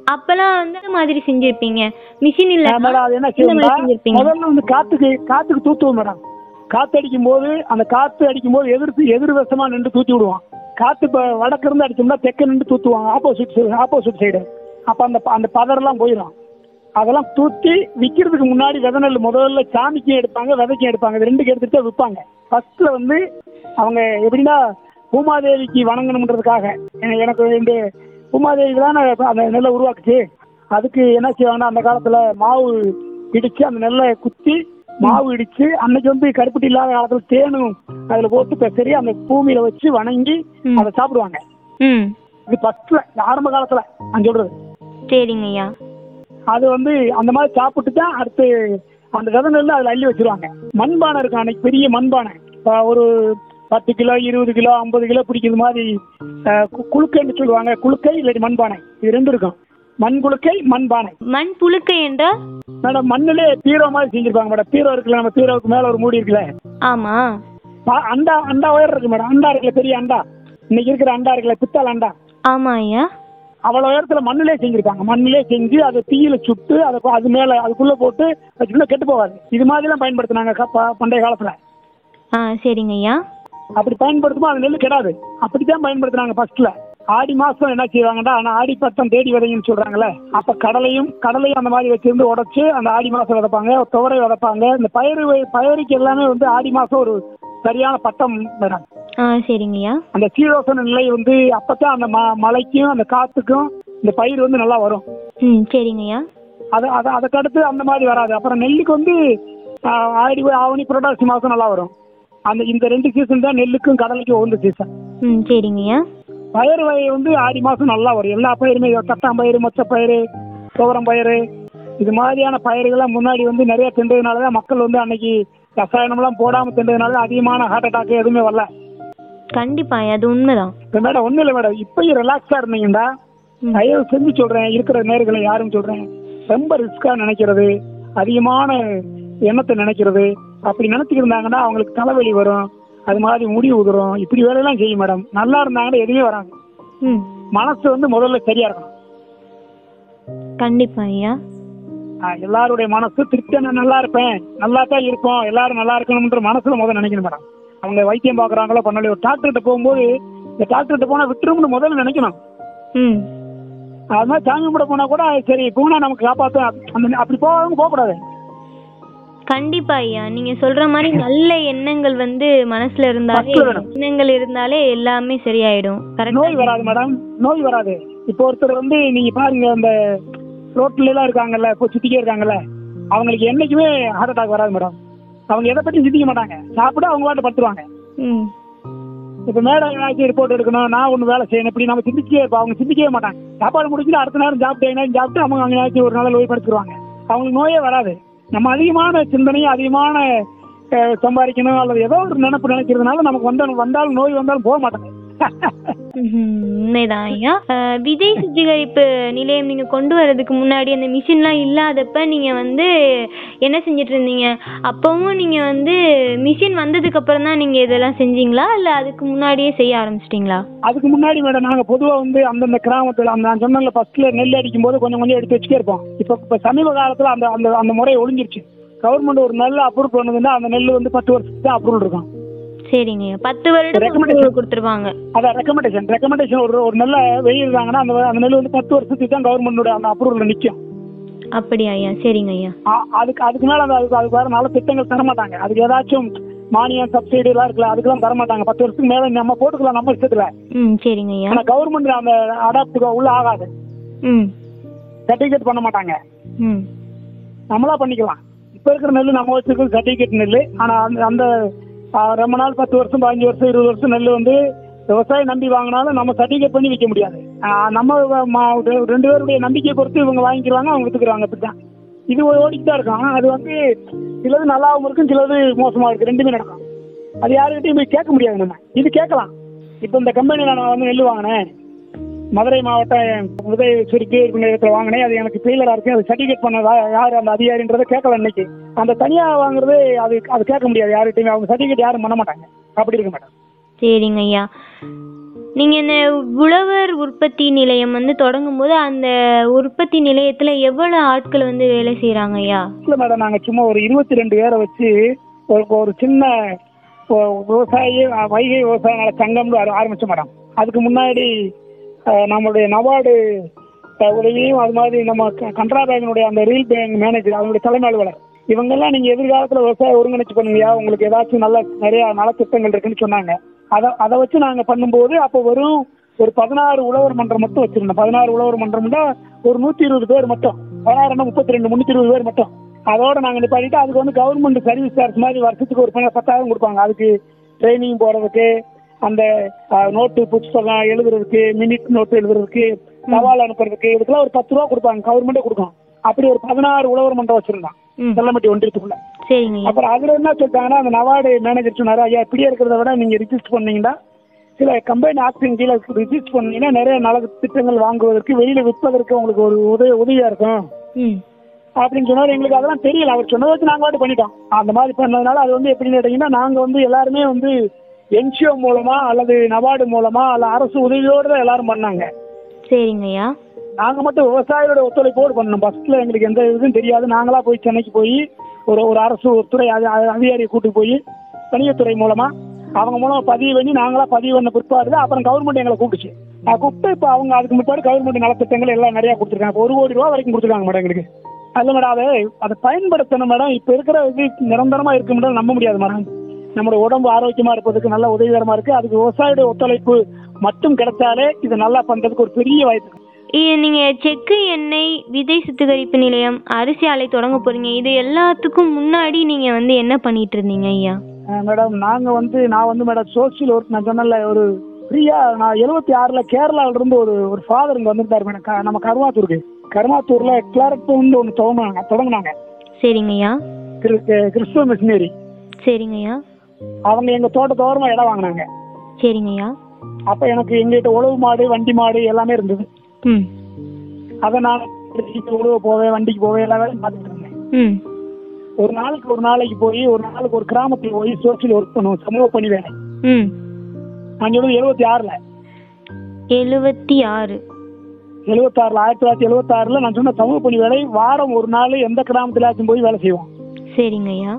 அப்பெல்லாம் வந்து இந்த மாதிரி செஞ்சிருப்பீங்க மிஷின் இல்ல மேடம் அது என்ன இந்த மாதிரி செய்யணும்னா செஞ்சிருப்பீங்க முதல்ல வந்து காத்துக்கு காத்துக்கு தூத்துவோம் மேடம் காத்து அடிக்கும் போது அந்த காத்து அடிக்கும் போது எதிர்த்து எதிர் வசமா நின்று தூத்தி விடுவான் காத்து இப்போ வடக்கு இருந்து அடிச்சோம்னா தெற்க நின்று தூத்துவாங்க ஆப்போசிட் ஆப்போசிட் சைடு அப்போ அந்த அந்த பதரெல்லாம் போயிடும் அதெல்லாம் தூத்தி விற்கிறதுக்கு முன்னாடி விதை நெல் முதல்ல சாமிக்கும் எடுப்பாங்க விதைக்கும் எடுப்பாங்க இது ரெண்டுக்கு எடுத்துட்டு தான் விற்பாங்க ஃபர்ஸ்ட்ல வந்து அவங்க எப்படின்னா பூமாதேவிக்கு வணங்கணுன்றதுக்காக எ- எனக்கு இந்த பூமாதேவி தானே அந்த நெல்லை உருவாக்குச்சு அதுக்கு என்ன செய்வாங்கன்னா அந்த காலத்துல மாவு இடிச்சு அந்த நெல்லை குத்தி மாவு இடிச்சு அன்னைக்கு வந்து கருப்பட்டி இல்லாத காலத்துல தேனும் அதுல போட்டு பெசரி அந்த பூமியில வச்சு வணங்கி ம். அதை சாப்பிடுவாங்க ம் இது ஃபர்ஸ்ட்ல ஆரம்ப காலத்துல நான் சொல்றது சரிங்க ஐயா அது வந்து அந்த மாதிரி சாப்பிட்டு தான் அடுத்து அந்த விதை நெல் அதில் அள்ளி வச்சிருவாங்க மண்பானை இருக்கும் அன்னைக்கு பெரிய மண்பானை இப்போ ஒரு பத்து கிலோ இருபது கிலோ ஐம்பது கிலோ பிடிக்கிற மாதிரி அஹ், கு- குலுக்கைன்னு சொல்லுவாங்க குலுக்கை இல்லாட்டி மண்பானை இது ரெண்டு இருக்கும் மண் குலுக்கை மண்பானை மண் புழுக்கை என்றால் மேடம் மண்ணிலே பீரோ மாதிரி செஞ்சிருப்பாங்க மேடம் பீரோ இருக்குல்ல நம்ம பீரோவுக்கு மேலே ஒரு மூடி இருக்குல்ல ஆமா பா- அண்டா அண்டா உயரம் இருக்கு மேடம் அண்டா இருக்குல்ல பெரிய அண்டா இன்னைக்கு இருக்கிற அண்டா இருக்குல்ல பித்தளை அண்டா ஆமா ஐயா அவ்வளோ உயரத்துல மண்ணிலே செஞ்சிருப்பாங்க மண்ணிலே செஞ்சு அதை தீயில சுட்டு அதை ப- அது மேல அதுக்குள்ள போட்டு வச்சுன்னா கெட்டு போகாது இது மாதிரிலாம் பயன்படுத்தினாங்க கப்ப- பண்டைய காலத்துல ஆ சரிங்க ஐயா அப்படி பயன்படுத்தும் அது நெல் கெடாது அப்படித்தான் பயன்படுத்தினாங்க ஃபர்ஸ்ட்ல ஆடி மாசம் என்ன செய்வாங்கன்னா ஆனா ஆடி பட்டம் தேடி விதைங்கன்னு சொல்றாங்கல்ல அப்ப கடலையும் கடலையும் அந்த மாதிரி வச்சிருந்து உடைச்சு அந்த ஆடி மாசம் விதைப்பாங்க துவரை விதைப்பாங்க இந்த பயிறு வ- பயிருக்கு எல்லாமே வந்து ஆடி மாசம் ஒரு சரியான பட்டம் மேடம் ஆ சரிங்க ஐயா அந்த சீரோசன நிலை வந்து அப்பதான் அந்த ம மழைக்கும் அந்த காத்துக்கும் இந்த பயிர் வந்து நல்லா வரும் ம் சரிங்க ஐயா அது அது அதுக்கடுத்து அந்த மாதிரி வராது அப்புறம் நெல்லுக்கு வந்து ஆஹ், ஆடி ஆவணி புரட்டாசி மாதம் நல்லா வரும் அந்த இந்த ரெண்டு சீசன் தான் நெல்லுக்கும் கடலைக்கும் உகந்த சீசன் ம் சரிங்க ஐயா பயிர் வகை வந்து ஆடி மாதம் நல்லா வரும் எல்லா பயிருமே தட்டாம்பயிறு மொச்சப்பயிறு துவரம் பயிறு இது மாதிரியான பயிர்கள்லாம் முன்னாடி வந்து நிறைய தின்றதுனால தான் மக்கள் வந்து அன்னைக்கு ரசாயனம்லாம் போடாமல் தின்றதுனால அதிகமான ஹார்ட் அட்டாக் எதுவுமே வரல கண்டிப்பா ஐயா அது உண்மைதான் இப்போ மேடம் ஒன்றும் இல்லை மேடம் இப்பயும் ரிலாக்ஸாக இருந்தீங்கன்னா ம். தயவு செஞ்சு சொல்கிறேன் இருக்கிற நேர்களை யாரும் சொல்கிறேன் ரொம்ப ரிஸ்க்காக நினைக்கிறது அதிகமான எண்ணத்தை நினைக்கிறது அப்படி நினைச்சிட்டு இருந்தாங்கன்னா அவங்களுக்கு தலைவலி வரும் அது மாதிரி முடி உதிரும் இப்படி வேலையெல்லாம் செய்யும் மேடம் நல்லா இருந்தாங்கன்னா எதுவுமே வராது ம் மனசு வந்து முதல்ல சரியா இருக்கணும் கண்டிப்பா ஐயா ஆஹ் எல்லாருடைய மனசு திருப்தியா நான் நல்லா இருப்பேன் நல்லா தான் இருப்போம் எல்லாரும் நல்லா இருக்கணும்ன்ற மனசுல முதல்ல நினைக்கணும் மேடம் அவங்க வைத்தியம் பார்க்குறாங்களோ பண்ணலையோ டாக்டர்கிட்ட போகும்போது இந்த டாக்டர்கிட்ட போனால் விட்டுரும்னு முதல்ல நினைக்கணும் ம் அது மாதிரி சாமி கும்பிட போனா கூட சரி போனா நமக்கு காப்பாற்றும் அந்த அப்படி போகாம போகக்கூடாது கண்டிப்பா ஐயா நீங்க சொல்ற மாதிரி நல்ல எண்ணங்கள் வந்து மனசுல இருந்தாலே மனசுல வேணும். எண்ணங்கள் இருந்தாலே எல்லாமே சரியாயிடும் நோய் கரெக்ட் வராது மேடம் நோய் வராது இப்போ ஒருத்தர் வந்து நீங்க பாருங்க அந்த ரோட்ல எல்லாம் இருக்காங்கல்ல இப்போ சுத்திக்கே இருக்காங்கல்ல அவங்களுக்கு என்னைக்குமே ஹார்ட் அட்டாக் வராது மேடம் அவங்க எதை பத்தி சிந்திக்க மாட்டாங்க சாப்பிட அவங்க பாட்டு படுத்துருவாங்க ம் இப்போ மேடம் ஏதாச்சும் ரிப்போர்ட் எடுக்கணும் நான் ஒன்று வேலை செய்யணும் இப்படி நம்ம சிந்திக்கவே இருப்போம் அவங்க சிந்திக்கவே மாட்டாங்க சாப்பாடு முடிச்சுட்டு அடுத்த நேரம் சாப்பிட்டு என்ன சாப்பிட்டு அவங்க அங்கே ஏதாச்சும் ஒரு நாள் நோய் படுத்துருவாங்க அவங்களுக்கு நோயே வராது நம்ம அதிகமான சிந்தனையும் அதிகமான அஹ், சம்பாதிக்கணும் அல்லது ஏதோ ஒரு நினைப்பு நினைக்கிறதுனால நமக்கு வந்தாலும் வந்தாலும் நோய் வந்தாலும் போக மாட்டாங்க ம்ஹும். உண்மைதான் ஐயா அஹ், விதை சுத்திகரிப்பு நிலையம் நீங்க கொண்டு வர்றதுக்கு முன்னாடி அந்த மிஷின்லாம் இல்லாதப்ப நீங்க வந்து என்ன செஞ்சுட்டு இருந்தீங்க அப்பவும் நீங்க வந்து மிஷின் வந்ததுக்கு அப்புறம் தான் நீங்க இதெல்லாம் செஞ்சீங்களா இல்ல அதுக்கு முன்னாடியே செய்ய ஆரம்பிச்சிட்டீங்களா அதுக்கு முன்னாடி மேடம் நாங்கள் பொதுவாக வந்து அந்தந்த கிராமத்தில் அந்த நான் சொன்னல ஃபர்ஸ்ட்ல நெல் அடிக்கும் போது கொஞ்சம் கொஞ்சம் எடுத்து வச்சுட்டே இருப்போம் இப்போ இப்போ சமீப காலத்தில் அந்த அந்த அந்த முறை ஒழிஞ்சிருச்சு கவர்மெண்ட் ஒரு நெல் அப்ரூவ் பண்ணுதுன்னா அந்த நெல் வந்து பத்து வருஷத்துக்கு தான் அப்ரூவல் இருக்கும் சரிங்க ஐயா பத்து வருடம் Recommendation. உங்களுக்கு கொடுத்துருவாங்க அதான் ரெக்கமெண்டேஷன் ரெக்கமெண்டேஷன் ஒரு ஒரு நெல்லை வெளியிடுறாங்கன்னா அந்த அந்த நெல் வந்து பத்து வருஷத்துக்கு தான் கவர்மெண்டோட அந்த அப்ரூவலில் நிற்கும் அப்படியா ஐயா சரிங்க ஐயா அதுக்கு அதுக்கு மேலே அந்த அதுக்கு அதுக்கு வேறு நல்ல திட்டங்கள் தர மாட்டாங்க அதுக்கு ஏதாச்சும் மானியம் சப்சிடி எல்லாம் இருக்குல்ல அதுக்கெல்லாம் தர மாட்டாங்க பத்து வருஷத்துக்கு மேலே நம்ம போட்டுக்கலாம் நம்ம இஷ்டத்தில் ம் சரிங்க ஐயா ஆனால் கவர்மெண்ட் அந்த அடாப்டுக்கு உள்ள ஆகாது ம் சர்டிஃபிகேட் பண்ண மாட்டாங்க ம் நம்மளா பண்ணிக்கலாம் இப்போ இருக்கிற நெல் நம்ம வச்சிருக்கிறது சர்டிஃபிகேட் நெல் ஆனால் அந்த அந்த ஆ, ரொம்ப நாள் பத்து வருஷம் பதினஞ்சு வருஷம் இருபது வருஷம் நெல் வந்து விவசாயம் நம்பி வாங்கினாலும் நம்ம சர்டிஃபிகேட் பண்ணி விற்க முடியாது ஆ, நம்ம வ- மா- ரெ- ரெண்டு பேருடைய நம்பிக்கையை பொறுத்து இவங்க வாங்கிக்கிறாங்க அவங்க வித்துக்கிறாங்க அப்படி தான் இது ஓடிட்டு தான் இருக்கும் ஆனால் அது வந்து சிலது நல்லாவும் இருக்கும் சிலது மோசமாக இருக்குது ரெண்டுமே நடக்கும் அது யாருக்கிட்டையும் போய் கேட்க முடியாது நம்ம இது கேட்கலாம் இப்போ இந்த கம்பெனியில் நான் வந்து நெல் வாங்கினேன் மதுரை மாவட்டம் உதய சுருக்கு இடத்துல வாங்கினேன் அது எனக்கு ஃபெயிலராக இருக்கு அது சர்டிஃபிகேட் பண்ணதா யார் அந்த அதிகாரின்றதை கேட்கல இன்னைக்கு அந்த தனியாக வாங்குறது அது அது கேட்க முடியாது யார்கிட்டையுமே அவங்க சர்டிஃபிகேட் யாரும் பண்ண மாட்டாங்க அப்படி இருக்க மாட்டாங்க சரிங்க ஐயா நீங்க இந்த உழவர் உற்பத்தி நிலையம் வந்து தொடங்கும் போது அந்த உற்பத்தி நிலையத்துல எவ்வளவு ஆட்கள் வந்து வேலை செய்யறாங்க ஐயா இல்லை மேடம் நாங்கள் சும்மா ஒரு இருபத்தி ரெண்டு பேரை வச்சு ஒரு ஒரு சின்ன ஒ- விவசாயி அஹ், வைகை விவசாய நல சங்கம்னு ஆர- ஆரம்பிச்சோம் மேடம் அதுக்கு முன்னாடி அஹ், நம்மளுடைய நபார்டு அஹ், உதவியும் அது மாதிரி நம்ம க- கனரா பேங்கினுடைய அந்த ரீல் பேங்க் மேனேஜர் அவங்களுடைய தலைமை அலுவலர் இவங்கெல்லாம் நீங்கள் எதிர்காலத்தில் விவசாயம் ஒருங்கிணைச்சு பண்ணுங்கயா உங்களுக்கு ஏதாச்சும் நல்ல நிறைய நலத்திட்டங்கள் இருக்குன்னு சொன்னாங்க அதை அதை வச்சு நாங்கள் பண்ணும்போது அப்போ வெறும் ஒரு பதினாறு உழவர் மன்றம் மட்டும் வச்சிருந்தோம் பதினாறு உழவர் மன்றம்னா ஒரு நூற்றி இருபது பேர் மட்டும் பதினாறு முப்பத்தி ரெண்டு முந்நூற்றி இருபது பேர் மட்டும் அதோட நாங்கள் நிப்பாட்டிட்டு அதுக்கு வந்து கவர்மெண்ட் சர்வீஸ் சார்ஜ் மாதிரி வருஷத்துக்கு ஒரு பணம் பத்தாயிரம் கொடுப்பாங்க அதுக்கு ட்ரைனிங் போடுறதுக்கு அந்த நோட்டு புத்தகம் எழுதுறதுக்கு மினிட் நோட்டு எழுதுறதுக்கு சவால் அனுப்புறதுக்கு இதுக்கெல்லாம் ஒரு பத்து ரூபா கொடுப்பாங்க கவர்மெண்ட்டே கொடுக்கும் அப்படி ஒரு பதினாறு உழவர் மன்றம் வச்சிருந்தான் ம் செல்லம்பட்டி ஒன்றியத்துக்குள்ள சரிங்க ஐயா அப்புறம் அதுல என்ன சொல்லிட்டாங்கன்னா அந்த நவார்டு மேனேஜர் சொன்னாரு ஐயா இப்படியே இருக்கிறத விட நீங்க ரிஜிஸ்டர் பண்ணீங்கன்னா சில கம்பெனி ஆக்ஷன் கீழே ரிஜிஸ்டர் பண்ணீங்கன்னா நிறைய நல திட்டங்கள் வாங்குவதற்கு வெளியில விற்பதற்கு உங்களுக்கு ஒரு உதவி உதவியா இருக்கும் ம் அப்படின்னு சொன்னாரு எங்களுக்கு அதெல்லாம் தெரியல அவர் சொன்னதை வச்சு நாங்கள் பாட்டு பண்ணிட்டோம் அந்த மாதிரி பண்ணதுனால அது வந்து எப்படின்னு கேட்டீங்கன்னா நாங்கள் வந்து எல்லாருமே வந்து என்ஜிஓ மூலமா அல்லது நபார்டு மூலமா அல்ல அரசு உதவியோடு தான் எல்லாரும் பண்ணாங்க சரிங்க ஐயா நாங்கள் மட்டும் விவசாயிகளோட ஒத்துழைப்போடு பண்ணோம் ஃபர்ஸ்ட்ல எங்களுக்கு எந்த இதுவும் தெரியாது நாங்களா போய் சென்னைக்கு போய் ஒரு ஒரு அரசு ஒரு துறை அதி- அதி- அதிகாரியை கூட்டி போய் தனியத்துறை மூலமா அவங்க மூலமா பதிவு பண்ணி நாங்களா பதிவு பண்ண பிற்பாடு தான் அப்புறம் கவர்மெண்ட் எங்களை கூப்பிட்டுச்சு நான் கூப்பிட்டு இப்போ அவங்க அதுக்கு முன்னாடி கவர்மெண்ட் நலத்திட்டங்கள் எல்லாம் நிறைய கொடுத்துருக்காங்க இப்போ ஒரு கோடி ரூபா வரைக்கும் கொடுத்துருக்காங்க மேடம் எங்களுக்கு அதில் மேடம் அதை அதை பயன்படுத்தணும் மேடம் இப்போ இருக்கிற இது நிரந்தரமாக இருக்கு மேடம் நம்ப முடியாது மேடம் நம்மளோட உடம்பு ஆரோக்கியமாக இருப்பதுக்கு நல்ல உதவிகரமாக இருக்குது அதுக்கு விவசாயியோட ஒத்துழைப்பு மட்டும் கிடைச்சாலே இது நல்லா பண்ணுறதுக்கு ஒரு பெரிய வாய்ப்பு இருக்கு. இது நீங்க செக்கு எண்ணெய் விதை சுத்திகரிப்பு நிலையம் அரிசி ஆலை தொடங்க போறீங்க இது எல்லாத்துக்கும் முன்னாடி நீங்க வந்து என்ன பண்ணிட்டு இருந்தீங்க ஐயா அஹ் மேடம் நாங்கள் வந்து நான் வந்து மேடம் சோசியல் ஒர்க் நான் சொன்னல ஒரு ஃப்ரீயா நான் எழுபத்தி ஆறில் கேரளாவில இருந்து ஒரு ஒரு ஃபாதர் இங்கே வந்திருந்தாரு மேடம் க- நம்ம கருமாத்தூருக்கு கருமாத்தூரில் கிளாரட்னு ஒன்று தொடங்கினாங்க தொடங்கினாங்க சரிங்க ஐயா கிறிஸ்- கிறிஸ்துவ மிஷினரி சரிங்க ஐயா அவங்க எங்கள் தோட்டத்தோரமாக இடம் வாங்கினாங்க சரிங்க ஐயா அப்போ எனக்கு எங்ககிட்ட உழவு மாடு வண்டி மாடு எல்லாமே இருந்தது ம் அதை நான் எடுத்துக்கிட்டு உழவு போவேன் வண்டிக்கு போவேன் எல்லா வேலையும் பார்த்துட்டு இருந்தேன் ம் ஒரு நாளுக்கு ஒரு நாளைக்கு போய் ஒரு நாளுக்கு ஒரு கிராமத்தில் போய் சோசியல் ஒர்க் பண்ணுவோம் சமூக பணி வேலை ம் நான் சொல்லுவது எழுபத்தி ஆறில் எழுபத்தி ஆறு எழுபத்தாறுல ஆயிரத்தி தொள்ளாயிரத்தி எழுபத்தாறுல நான் சொன்ன சமூக பணி வேலை வாரம் ஒரு நாள் எந்த கிராமத்திலாச்சும் போய் வேலை செய்வோம் சரிங்க ஐயா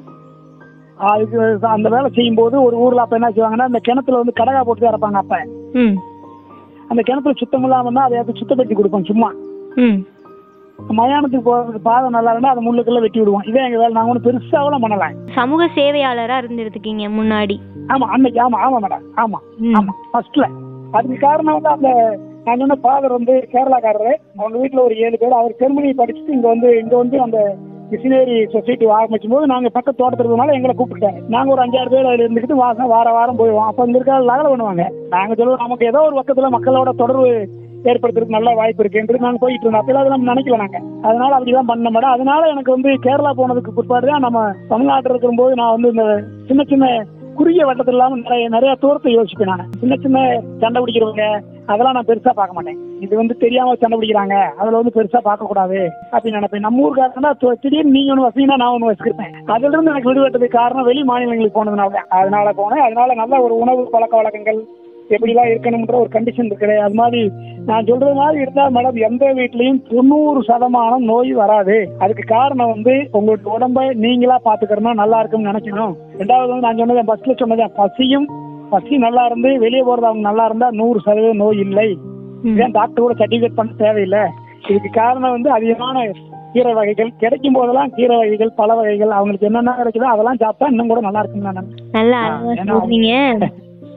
அதுக்கு அந்த வேலை செய்யும்போது ஒரு ஊர்ல அப்ப என்ன செய்வாங்கன்னா அந்த கிணத்துல வந்து கடகா போட்டு தான் இறப்பாங்க அப்ப ம் அந்த கிணத்துல சுத்தம் இல்லாம இருந்தா அதை எடுத்து சுத்தப்படுத்தி கொடுப்போம் சும்மா ம் மயானத்துக்கு போறதுக்கு பாதை நல்லா இருந்தா அதை முள்ளுக்கெல்லாம் வெட்டி விடுவோம் இதே எங்க வேலை நாங்க ஒன்றும் பெருசாவெல்லாம் பண்ணலாம் சமூக சேவையாளரா இருந்திருக்கீங்க முன்னாடி ஆமா அன்னைக்கு ஆமா ஆமா மேடம் ஆமா ம். ஆமா ஃபர்ஸ்ட்ல அதுக்கு காரணம் வந்து அந்த நான் சொன்ன ஃபாதர் வந்து கேரளாக்காரரு அவங்க வீட்டுல ஒரு ஏழு பேர் அவர் ஜெர்மனி படிச்சுட்டு இங்க வந்து இங்க வந்து அந்த மிஷினரி சொசைட்டி ஆரம்பிச்சும் போது நாங்க பக்கத்து தோட்டத்துல இருந்தனால எங்களை கூப்பிட்டாங்க நாங்க ஒரு அஞ்சாறு பேர் அதுல இருந்துக்கிட்டு வாசம் வார வாரம் போயிடுவோம் அப்ப இங்க இருக்க லகல பண்ணுவாங்க நாங்க சொல்லுவோம் நமக்கு ஏதோ ஒரு பக்கத்துல மக்களோட தொடர்பு ஏற்படுத்துறதுக்கு நல்ல வாய்ப்பு இருக்குன்றது நாங்க போயிட்டு இருந்தோம் அப்பெல்லாம் அதெல்லாம் நினைக்கல நாங்க அதனால அப்படிதான் பண்ண மேடம் அதனால எனக்கு வந்து கேரளா போனதுக்கு பிற்பாடு தான் நம்ம தமிழ்நாட்டில் இருக்கும்போது நான் வந்து இந்த சின்ன சின்ன குறுகிய வட்டத்தில் இல்லாமல் நிறைய நிறைய தூரத்தை யோசிப்பேன் நான் சின்ன சின்ன சண்டை பிடிக்கிறவங்க அதெல்லாம் நான் பெருசா பார்க்க மாட்டேன் இது வந்து தெரியாம சண்டை பிடிக்கிறாங்க அதுல வந்து பெருசா பார்க்க கூடாது அப்படின்னு நினைப்பேன் நம்ம ஊருக்காரங்கன்னா து- திடீர்னு நீங்க ஒன்று வசீங்கன்னா நான் ஒன்று வசிக்கிறேன் அதுல இருந்து எனக்கு விடுபட்டதுக்கு காரணம் வெளி மாநிலங்களுக்கு போனதுனால தான். அதனால போனேன் அதனால நல்ல ஒரு உணவு பழக்க வழக்கங்கள் எப்படிலாம் இருக்கணும்ன்ற ஒரு கண்டிஷன் இருக்குது அது மாதிரி நான் சொல்றது மாதிரி இருந்தா மேடம் எந்த வீட்லயும் தொண்ணூறு சதமானம் நோய் வராது அதுக்கு காரணம் வந்து உங்களுடைய உடம்பை நீங்களா பாத்துக்கிறனா நல்லா இருக்கும்னு நினைக்கணும் ரெண்டாவது வந்து நான் சொன்னது பஸ்ல சொன்னது பசியும் பசி நல்லா இருந்து வெளியே போறது அவங்க நல்லா இருந்தா நூறு சதவீதம் நோய் இல்லை ம். ஏன் டாக்டர் கூட சர்டிஃபிகேட் பண்ண தேவையில்லை இதுக்கு காரணம் வந்து அதிகமான கீரை வகைகள் கிடைக்கும் போதெல்லாம் கீரை வகைகள் பழ வகைகள் அவங்களுக்கு என்னென்ன கிடைக்குதோ அதெல்லாம் சாப்பிட்டா இன்னும் கூட நல்லா இருக்கும்னு நான் நினைக்கிறேன். நல்லா ஆ, அழகா ஏன்னா- சொல்றீங்க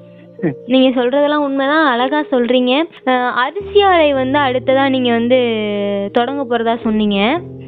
நீங்க சொல்றதெல்லாம் உண்மைதான் அழகா சொல்றீங்க அஹ், அரிசி ஆலை வந்து அடுத்ததா நீங்க வந்து தொடங்க போறதா சொன்னீங்க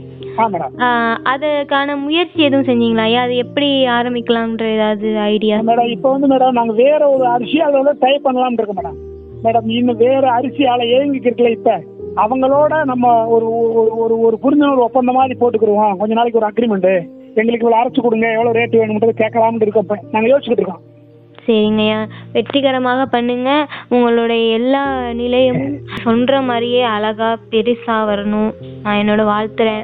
ஆ மேடம் அஹ், அதுக்கான முயற்சி எதுவும் செஞ்சீங்களா ஐயா அது எப்படி ஆரம்பிக்கலாம்ன்ற ஏதாவது ஐடியா மேடம் இப்போ வந்து மேடம் நாங்க வேற ஒரு அரிசி ஆலையோட ட்ரை பண்ணலாம்னு இருக்கோம் மேடம் மேடம் இன்னும் வேற அரிசி ஆலை ஏங்கிக்கு இருக்குல்ல இப்ப அவங்களோட நம்ம ஒரு ஒரு ஒரு ஒரு புரிந்துணர்வு ஒப்பந்தம் மாதிரி போட்டுக்கிருவோம் கொஞ்ச நாளைக்கு ஒரு அக்ரிமெண்ட் எங்களுக்கு இவ்வளவு அரைச்சு கொடுங்க எவ்வளவு ரேட் வேணும்ன்றது கேட்கலாம்னு இருக்கோம் இப்ப நாங்க யோசிச்சுட்டு இருக்கோம் சரிங்கய்யா வெற்றிகரமாக பண்ணுங்க உங்களுடைய எல்லா நிலையமும் சொல்ற மாதிரியே அழகா பெருசா வரணும் நான் என்னோட வாழ்த்துறேன்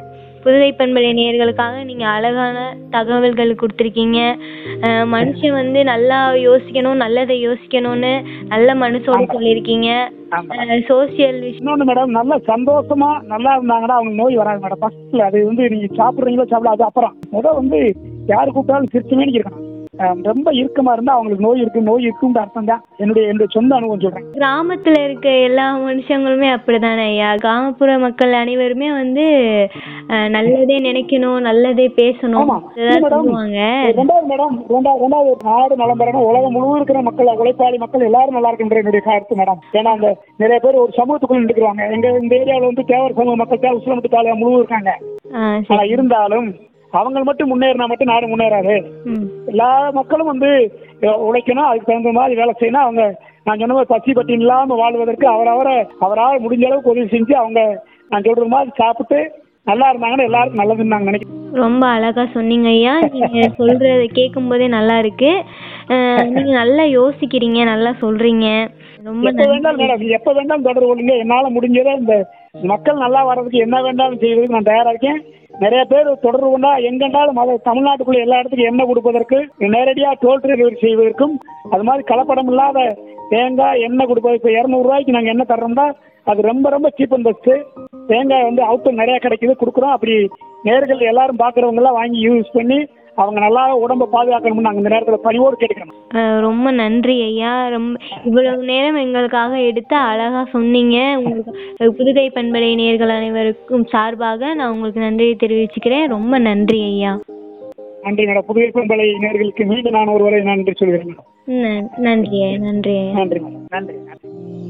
புதுகை பண்பலை நேயர்களுக்காக நீங்கள் அழகான தகவல்கள் கொடுத்துருக்கீங்க அஹ் மனுஷன் வந்து நல்லா யோசிக்கணும் நல்லதை யோசிக்கணும்னு நல்ல மனசோட சொல்லியிருக்கீங்க ஆமா. சோசியல் விஷயம் இன்னொன்று மேடம் நல்ல சந்தோஷமா நல்லா இருந்தாங்கன்னா அவங்க நோய் வராது மேடம் ஃபர்ஸ்ட்ல அது வந்து நீங்க சாப்பிட்றீங்களோ சாப்பிடல அது அப்புறம் முதல் வந்து யாரு கூப்பிட்டாலும் சிரிச்சுமே இருக்கணும் அஹ் ரொம்ப இறுக்கமா இருந்தா அவங்களுக்கு நோய் இருக்கு நோய் இருக்குன்ற அர்த்தம் தான் என்னுடைய என்னுடைய சொந்த அனுபவம் சொல்றேன் கிராமத்துல இருக்க எல்லா மனுஷங்களுமே அப்படிதானே ஐயா கிராமப்புற மக்கள் அனைவருமே வந்து அஹ், நல்லதே நினைக்கணும் நல்லதே பேசணும் ஆமா. இதெல்லாம் மேடம், சொல்லுவாங்க ரெண்டாவது மேடம் ரெண்டாவது ரெண்டாவது நாடு நலம் பெறணும் உலகம் முழுவதும் இருக்கிற மக்கள் உழைப்பாளி மக்கள் எல்லாரும் நல்லா இருக்குன்ற என்னுடைய கருத்து மேடம் ஏன்னா அந்த நிறைய பேர் ஒரு சமூகத்துக்குள்ள இருக்கிறாங்க எங்க இந்த ஏரியாவில் வந்து தேவர் சமூக மக்கள் தேவை உசிலம்பட்டு தாலையா முழுவதும் இருக்காங்க ஆ ஆனா சரி இருந்தாலும் அவங்க மட்டும் முன்னேறினா மட்டும் நாடு முன்னேறாது ம் எல்லா மக்களும் வந்து அஹ், உழைக்கணும் அதுக்கு தகுந்த மாதிரி வேலை செய்யணும் அவங்க நான் சொன்ன மாதிரி பசி பட்டி இல்லாம வாழ்வதற்கு அவரவரை அவரால் முடிஞ்ச அளவுக்கு உதவி செஞ்சு அவங்க நான் சொல்ற மாதிரி சாப்பிட்டு நல்லா இருந்தாங்கன்னா எல்லாருக்கும் நல்லதுன்னு நாங்க நினைக்கிறேன் ரொம்ப அழகா சொன்னீங்க ஐயா நீங்க சொல்றத கேட்கும் போதே நல்லா இருக்கு அஹ், நீங்க நல்லா யோசிக்கிறீங்க நல்லா சொல்றீங்க ரொம்ப எப்ப வேண்டாலும் மேடம் நீங்க எப்ப வேண்டாலும் தொடர்பு கொள்ளுங்க என்னால முடிஞ்சதை இந்த மக்கள் நல்லா வர்றதுக்கு என்ன வேண்டாலும் செய்வதற்கு நான் தயாரா இருக்கேன் நிறைய பேர் தொடர்பு கொண்டா எங்கெண்டாலும் அதை தமிழ்நாட்டுக்குள்ள எல்லா இடத்துக்கும் எண்ணெய் கொடுப்பதற்கு நேரடியா டோல் டெலிவரி செய்வதற்கும் அது மாதிரி கலப்படம் இல்லாத தேங்காய் எண்ணெய் கொடுப்பது இப்போ இரநூறுவாய்க்கு நாங்கள் எண்ணெய் தர்றோம்னா அது ரொம்ப ரொம்ப சீப் அண்ட் பெஸ்ட்டு தேங்காய் வந்து அவுட்டு நிறைய கிடைக்குது கொடுக்குறோம் அப்படி நேர்கள் எல்லாரும் பார்க்குறவங்க எல்லாம் வாங்கி யூஸ் பண்ணி அவங்க நல்லா உடம்ப பாதுகாக்கணும்னு நாங்கள் இந்த நேரத்தில் பணிவோடு கேட்டுக்கிறோம் அஹ், ரொம்ப நன்றி ஐயா ரொம்ப இவ்வளவு நேரம் எங்களுக்காக எடுத்து அழகா சொன்னீங்க உங்களுக்கு அஹ், புதுகை பண்பலை நேயர்கள் அனைவருக்கும் சார்பாக நான் உங்களுக்கு நன்றியை தெரிவிச்சுக்கிறேன் ரொம்ப நன்றி ஐயா நன்றி மேடம் புதிய பண்பலை நேர்களுக்கு மீண்டும் நான் ஒரு வரை நன்றி சொல்கிறேன் மேடம் ந- நன்றி ஐயா நன்றி ஐயா நன்றி மேடம் நன்றி நன்றி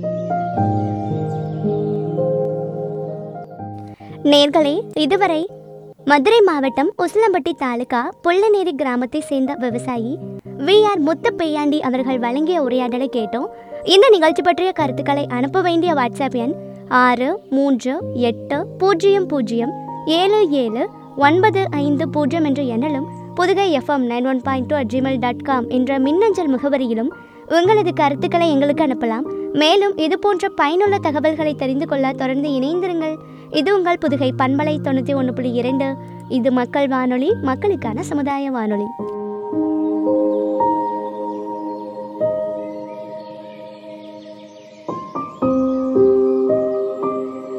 நேர்களே இதுவரை மதுரை மாவட்டம் உசிலம்பட்டி தாலுகா புள்ளநேரி கிராமத்தை சேர்ந்த விவசாயி வி ஆர் முத்து பெய்யாண்டி அவர்கள் வழங்கிய உரையாடலை கேட்டோம் இந்த நிகழ்ச்சி பற்றிய கருத்துக்களை அனுப்ப வேண்டிய வாட்ஸ்அப் எண் ஆறு மூன்று எட்டு பூஜ்ஜியம் பூஜ்ஜியம் ஏழு ஏழு ஒன்பது ஐந்து பூஜ்ஜியம் என்ற எண்ணிலும் Pudugai FM nine one point two Gmail dot com என்ற மின்னஞ்சல் முகவரியிலும் உங்களது கருத்துக்களை எங்களுக்கு அனுப்பலாம் மேலும் இது போன்ற பயனுள்ள தகவல்களை தெரிந்து கொள்ள தொடர்ந்து இணைந்திருங்கள் இது உங்கள் புதுகை பண்பலை தொண்ணூற்றி ஒன்று புள்ளி இரண்டு இது மக்கள் வானொலி மக்களுக்கான சமுதாய வானொலி